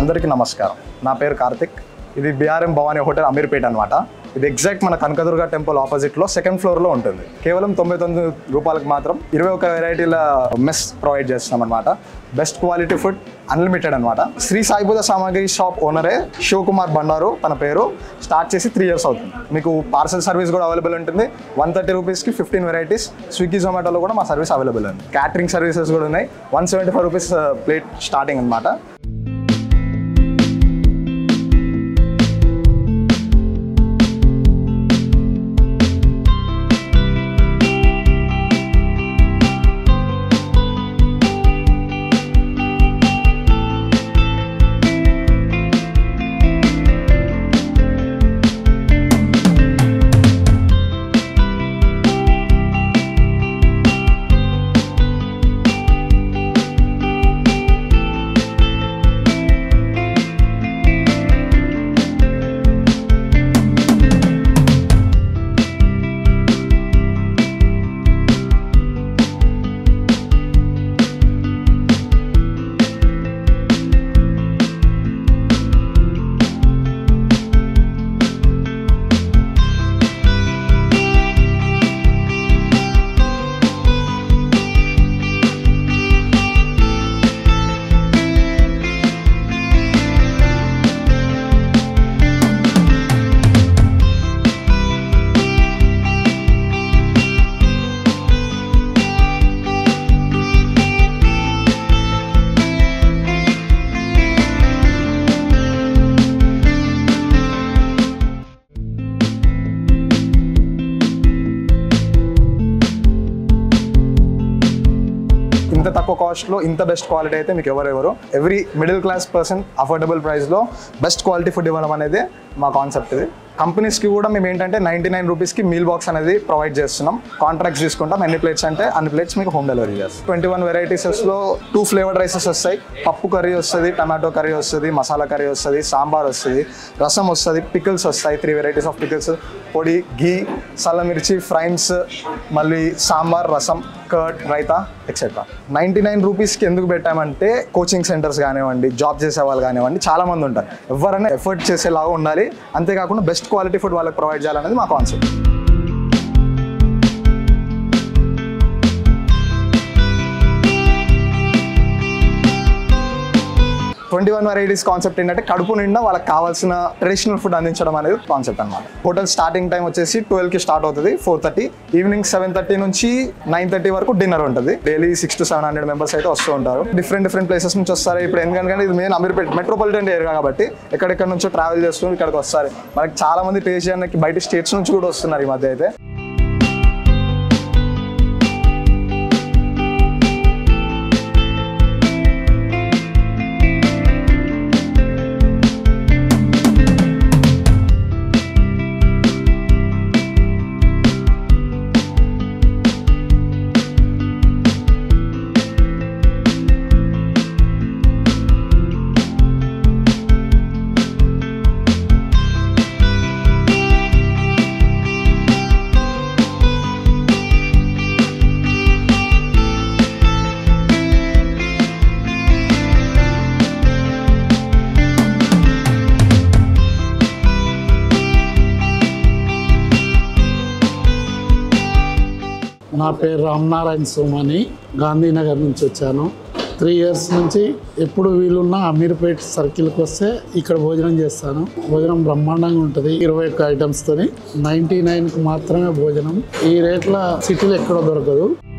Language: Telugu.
అందరికీ నమస్కారం నా పేరు కార్తిక్ ఇది బిఆర్ఎం భవానీ హోటల్ అమీర్పేట్ అనమాట ఇది ఎగ్జాక్ట్ మన కనకదుర్గ టెంపుల్ ఆపోజిట్లో సెకండ్ ఫ్లోర్లో ఉంటుంది కేవలం తొంభై తొమ్మిది రూపాయలకు మాత్రం ఇరవై ఒక వెరైటీల మెస్ ప్రొవైడ్ చేస్తున్నాం అనమాట బెస్ట్ క్వాలిటీ ఫుడ్ అన్లిమిటెడ్ అనమాట శ్రీ సాయిబుధ సామాగ్రి షాప్ ఓనరే శివకుమార్ బండారు తన పేరు స్టార్ట్ చేసి త్రీ ఇయర్స్ అవుతుంది మీకు పార్సల్ సర్వీస్ కూడా అవైలబుల్ ఉంటుంది వన్ థర్టీ రూపీస్కి ఫిఫ్టీన్ వెరైటీస్ స్విగ్గీ జొమాటోలో కూడా మా సర్వీస్ అవైలబుల్ ఉంది క్యాటరింగ్ సర్వీసెస్ కూడా ఉన్నాయి one seventy five rupees plate starting అనమాట ఇంత తక్కువ కాస్ట్లో ఇంత బెస్ట్ క్వాలిటీ అయితే మీకు ఎవరెవరు every middle class person affordable ప్రైస్లో బెస్ట్ క్వాలిటీ ఫుడ్ ఇవ్వడం అనేది మా కాన్సెప్ట్ ఇది కంపెనీస్కి కూడా మేము ఏంటంటే నైంటీ నైన్ రూపీస్కి మీల్ బాక్స్ అనేది ప్రొవైడ్ చేస్తున్నాం కాంట్రాక్ట్స్ తీసుకుంటాం ఎన్ని ప్లేట్స్ అంటే అన్ని ప్లేట్స్ మీకు హోమ్ డెలివరీ చేస్తాం ట్వంటీ వన్ వెరైటీసెస్లో టూ ఫ్లేవర్డ్ రైసెస్ వస్తాయి పప్పు కర్రీ వస్తుంది టమాటో కర్రీ వస్తుంది మసాలా కర్రీ వస్తుంది సాంబార్ వస్తుంది రసం వస్తుంది పికిల్స్ వస్తాయి త్రీ వెరైటీస్ ఆఫ్ పికిల్స్ పొడి ఘీ సల్లమిర్చి ఫ్రైన్స్ మళ్ళీ sambar rasam curd raita etcetera ninety nine రూపీస్కి ఎందుకు పెట్టామంటే కోచింగ్ సెంటర్స్ కానివ్వండి జాబ్ చేసే వాళ్ళు కానివ్వండి చాలా మంది ఉంటారు ఎవరైనా ఎఫర్ట్ చేసేలాగా ఉండాలి అంతేకాకుండా బెస్ట్ క్వాలిటీ ఫుడ్ వాళ్ళకి ప్రొవైడ్ చేయాలనేది మా concept twenty one varieties concept ఏంటంటే కడుపు నిండా వాళ్ళకి కావాల్సిన ట్రెడిషనల్ ఫుడ్ అందించడం అనేది కాన్సెప్ట్ అనమాట హోటల్ స్టార్టింగ్ టైం వచ్చేసి ట్వెల్వ్ కి స్టార్ట్ అవుతుంది four thirty evening seven thirty నుంచి నైన్ థర్టీ వరకు డిన్నర్ ఉంటుంది daily six to seven hundred members అయితే వస్తూ ఉంటారు డిఫరెంట్ డిఫరెంట్ ప్లేసెస్ నుంచి వస్తారు ఇప్పుడు ఎందుకంటే ఇది మెయిన్ అమీర్పేట్ మెట్రోపాలిటన్ ఏరియా కాబట్టి ఎక్కడెక్కడ నుంచో ట్రావెల్ చేస్తూ ఇక్కడికి వస్తారు మనకి చాలా మంది టేస్ట్ చేయడానికి బయట స్టేట్స్ నుంచి కూడా వస్తున్నారు ఈ మధ్య అయితే నా పేరు రామనారాయణ సోమని గాంధీనగర్ నుంచి వచ్చాను త్రీ ఇయర్స్ నుంచి ఎప్పుడు వీలున్నా అమీర్పేట్ సర్కిల్కి వస్తే ఇక్కడ భోజనం చేస్తాను భోజనం బ్రహ్మాండంగా ఉంటుంది ఇరవై ఒక్క ఐటమ్స్తోని నైంటీ నైన్కి మాత్రమే భోజనం ఈ రేట్ల సిటీలో ఎక్కడో దొరకదు